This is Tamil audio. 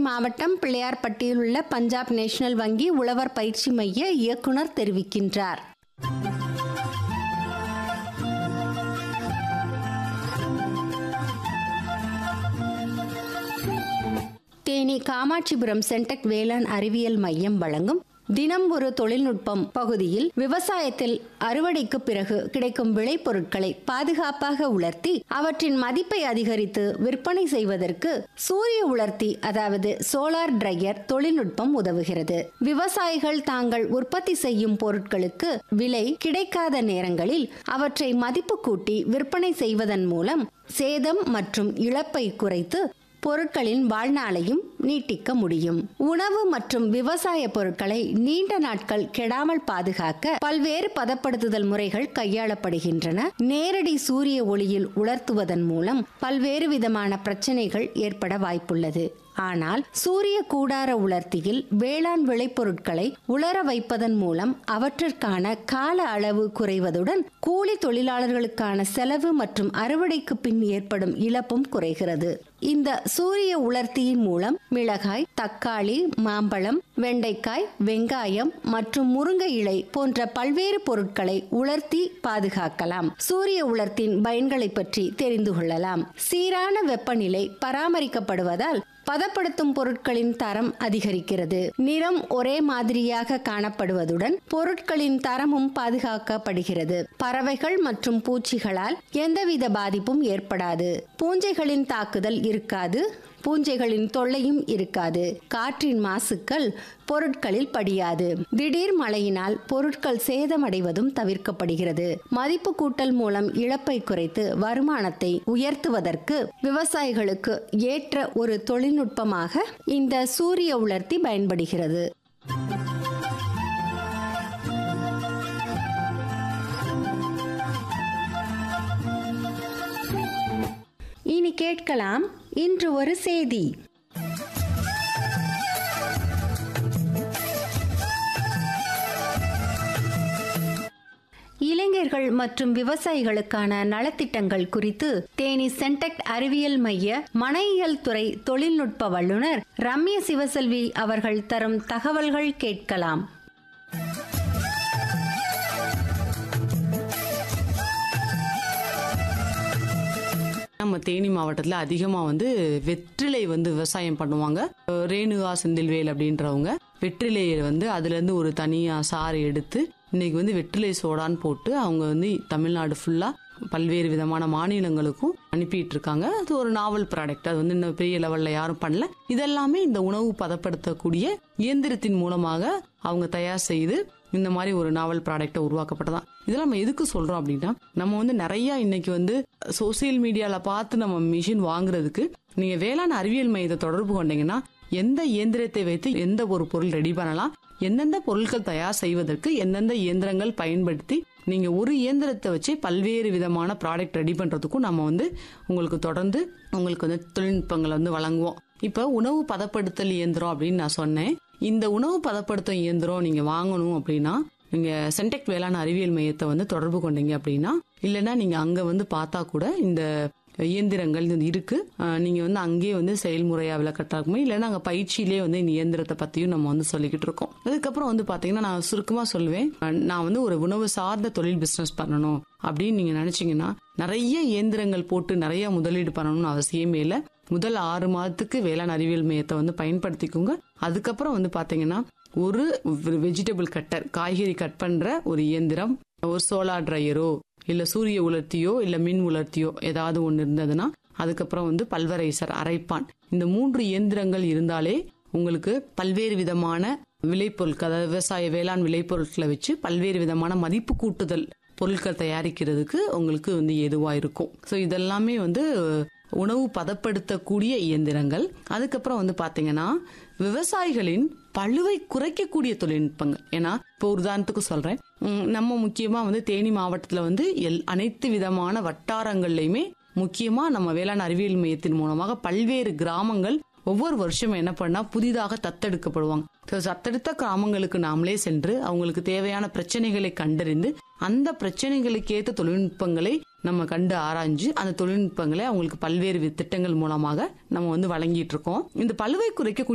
மாவட்டம் பிள்ளையார்பட்டியில் உள்ள பஞ்சாப் நேஷனல் வங்கி உழவர் பயிற்சி மைய இயக்குனர் தெரிவிக்கின்றார் தேனி காமாட்சிபுரம் சென்டெக் வேளாண் அறிவியல் மையம் வழங்கும் தினம் ஒரு தொழில்நுட்பம் பகுதியில் விவசாயத்தில் அறுவடைக்கு பிறகு கிடைக்கும் விளைபொருட்களை பாதுகாப்பாக உலர்த்தி அவற்றின் மதிப்பை அதிகரித்து விற்பனை செய்வதற்கு சூரிய உலர்த்தி அதாவது சோலார் டிரையர் தொழில்நுட்பம் உதவுகிறது விவசாயிகள் தாங்கள் உற்பத்தி செய்யும் பொருட்களுக்கு விலை கிடைக்காத நேரங்களில் அவற்றை மதிப்பு கூட்டி விற்பனை செய்வதன் மூலம் சேதம் மற்றும் இழப்பை குறைத்து பொருட்களின் வாழ்நாளையும் நீட்டிக்க முடியும் உணவு மற்றும் விவசாய பொருட்களை நீண்ட நாட்கள் கெடாமல் பாதுகாக்க பல்வேறு பதப்படுத்துதல் முறைகள் கையாளப்படுகின்றன நேரடி சூரிய ஒளியில் உலர்த்துவதன் மூலம் பல்வேறு விதமான பிரச்சனைகள் ஏற்பட வாய்ப்புள்ளது ஆனால் சூரிய கூடார உலர்த்தியில் வேளாண் விளைபொருட்களை உலர வைப்பதன் மூலம் அவற்றிற்கான கால அளவு குறைவதுடன் கூலி தொழிலாளர்களுக்கான செலவு மற்றும் அறுவடைக்கு பின் ஏற்படும் இழப்பும் குறைகிறது இந்த சூரிய உலர்த்தியின் மூலம் மிளகாய் தக்காளி மாம்பழம் வெண்டைக்காய் வெங்காயம் மற்றும் முருங்கை இலை போன்ற பல்வேறு பொருட்களை உலர்த்தி பாதுகாக்கலாம் சூரிய உலர்த்தின் பயன்களை பற்றி தெரிந்து கொள்ளலாம் சீரான வெப்பநிலை பராமரிக்கப்படுவதால் பதப்படுத்தும் பொருட்களின் தரம் அதிகரிக்கிறது நிறம் ஒரே மாதிரியாக காணப்படுவதுடன் பொருட்களின் தரமும் பாதுகாக்கப்படுகிறது பறவைகள் மற்றும் பூச்சிகளால் எந்தவித பாதிப்பும் ஏற்படாது பூஞ்சைகளின் தாக்குதல் இருக்காது பூஞ்சைகளின் தொல்லையும் இருக்காது காற்றின் மாசுக்கள் பொருட்களில் படியாது திடீர் மழையினால் பொருட்கள் சேதமடைவதும் தவிர்க்கப்படுகிறது மதிப்பு கூட்டல் மூலம் இழப்பை குறைத்து வருமானத்தை உயர்த்துவதற்கு விவசாயிகளுக்கு ஏற்ற ஒரு தொழில்நுட்பமாக இந்த சூரிய உலர்த்தி பயன்படுகிறது இனி கேட்கலாம் இன்று ஒரு செய்தி இளைஞர்கள் மற்றும் விவசாயிகளுக்கான நலத்திட்டங்கள் குறித்து தேனி சென்டெக்ட் அறிவியல் மைய மனையியல் துறை தொழில்நுட்ப வல்லுநர் ரம்ய சிவசெல்வி அவர்கள் தரும் தகவல்கள் கேட்கலாம் நம்ம தேனி மாவட்டத்தில் அதிகமாக வந்து வெற்றிலை வந்து விவசாயம் பண்ணுவாங்க அஹ் ரேணுகா செந்தில்வேல் அப்படின்றவங்க வெற்றிலையை வந்து அதுலேருந்து ஒரு தனியாக சாறு எடுத்து இன்னைக்கு வந்து வெற்றிலை சோடான்னு போட்டு அவங்க வந்து தமிழ்நாடு ஃபுல்லாக பல்வேறு விதமான மாநிலங்களுக்கும் அனுப்பிட்டு இருக்காங்க அது ஒரு நாவல் ப்ராடக்ட் அது வந்து இன்னும் பெரிய லெவலில் யாரும் பண்ணல இதெல்லாமே இந்த உணவு பதப்படுத்தக்கூடிய இயந்திரத்தின் மூலமாக அவங்க தயார் செய்து இந்த மாதிரி ஒரு நாவல் ப்ராடக்டை உருவாக்கப்பட்டதான் இதெல்லாம் நம்ம எதுக்கு சொல்றோம் அப்படின்னா நம்ம வந்து நிறைய இன்னைக்கு வந்து சோசியல் மீடியால பார்த்து நம்ம மிஷின் வாங்குறதுக்கு நீங்க வேளாண் அறிவியல் மையத்தை தொடர்பு கொண்டீங்கன்னா எந்த இயந்திரத்தை வைத்து எந்த ஒரு பொருள் ரெடி பண்ணலாம் எந்தெந்த பொருட்கள் தயார் செய்வதற்கு எந்தெந்த இயந்திரங்கள் பயன்படுத்தி நீங்க ஒரு இயந்திரத்தை வச்சு பல்வேறு விதமான ப்ராடக்ட் ரெடி பண்றதுக்கும் நம்ம வந்து உங்களுக்கு தொடர்ந்து உங்களுக்கு வந்து தொழில்நுட்பங்களை வந்து வழங்குவோம் இப்ப உணவு பதப்படுத்தல் இயந்திரம் அப்படின்னு நான் சொன்னேன் இந்த உணவு பதப்படுத்தும் இயந்திரம் நீங்க வாங்கணும் அப்படின்னா நீங்க சென்டெக் வேளாண் அறிவியல் மையத்தை வந்து தொடர்பு கொண்டீங்க அப்படின்னா இல்லைன்னா நீங்க அங்க வந்து பார்த்தா கூட இந்த இயந்திரங்கள் இது இருக்கு அஹ் நீங்க வந்து அங்கேயே வந்து செயல்முறையா விளக்கட்டாக்குமே இல்லைன்னா அங்க பயிற்சியிலே வந்து இந்த இயந்திரத்தை பத்தியும் நம்ம வந்து சொல்லிக்கிட்டு இருக்கோம் அதுக்கப்புறம் வந்து பாத்தீங்கன்னா நான் சுருக்கமா சொல்லுவேன் அஹ் நான் வந்து ஒரு உணவு சார்ந்த தொழில் பிசினஸ் பண்ணணும் அப்படின்னு நீங்க நினைச்சீங்கன்னா நிறைய இயந்திரங்கள் போட்டு நிறைய முதலீடு பண்ணணும்னு அவசியமே இல்லை முதல் ஆறு மாதத்துக்கு வேளாண் அறிவியல் மையத்தை வந்து பயன்படுத்திக்கோங்க அதுக்கப்புறம் வந்து பாத்தீங்கன்னா ஒரு வெஜிடபிள் கட்டர் காய்கறி கட் பண்ற ஒரு இயந்திரம் ஒரு சோலார் ட்ரையரோ இல்ல சூரிய உலர்த்தியோ இல்ல மின் உலர்த்தியோ ஏதாவது ஒன்று இருந்ததுன்னா அதுக்கப்புறம் வந்து பல்வரைசர் அரைப்பான் இந்த மூன்று இயந்திரங்கள் இருந்தாலே உங்களுக்கு பல்வேறு விதமான விளைபொருட்கள் அதாவது விவசாய வேளாண் விளைபொருட்களை வச்சு பல்வேறு விதமான மதிப்பு கூட்டுதல் பொருட்கள் தயாரிக்கிறதுக்கு உங்களுக்கு வந்து எதுவா இருக்கும் ஸோ இதெல்லாமே வந்து உணவு பதப்படுத்தக்கூடிய இயந்திரங்கள் அதுக்கப்புறம் வந்து பாத்தீங்கன்னா விவசாயிகளின் பழுவை குறைக்கக்கூடிய தொழில்நுட்பங்கள் ஏன்னா இப்போ உதாரணத்துக்கு சொல்றேன் உம், நம்ம முக்கியமா வந்து தேனி மாவட்டத்துல வந்து எல் அனைத்து விதமான வட்டாரங்கள்லயுமே முக்கியமா நம்ம வேளாண் அறிவியல் மையத்தின் மூலமாக பல்வேறு கிராமங்கள் ஒவ்வொரு வருஷமும் என்ன பண்ணா புதிதாக தத்தெடுக்கப்படுவாங்க So, தத்தெடுத்த கிராமங்களுக்கு நாமளே சென்று அவங்களுக்கு தேவையான பிரச்சனைகளை கண்டறிந்து அந்த பிரச்சனைகளுக்கு ஏற்ற தொழில்நுட்பங்களை நம்ம கண்டு ஆராய்ஞ்சு அந்த தொழில்நுட்பங்களை அவங்களுக்கு பல்வேறு வி- திட்டங்கள் மூலமாக நம்ம வந்து வழங்கிட்டு இருக்கோம் இந்த பழுவை குறைக்க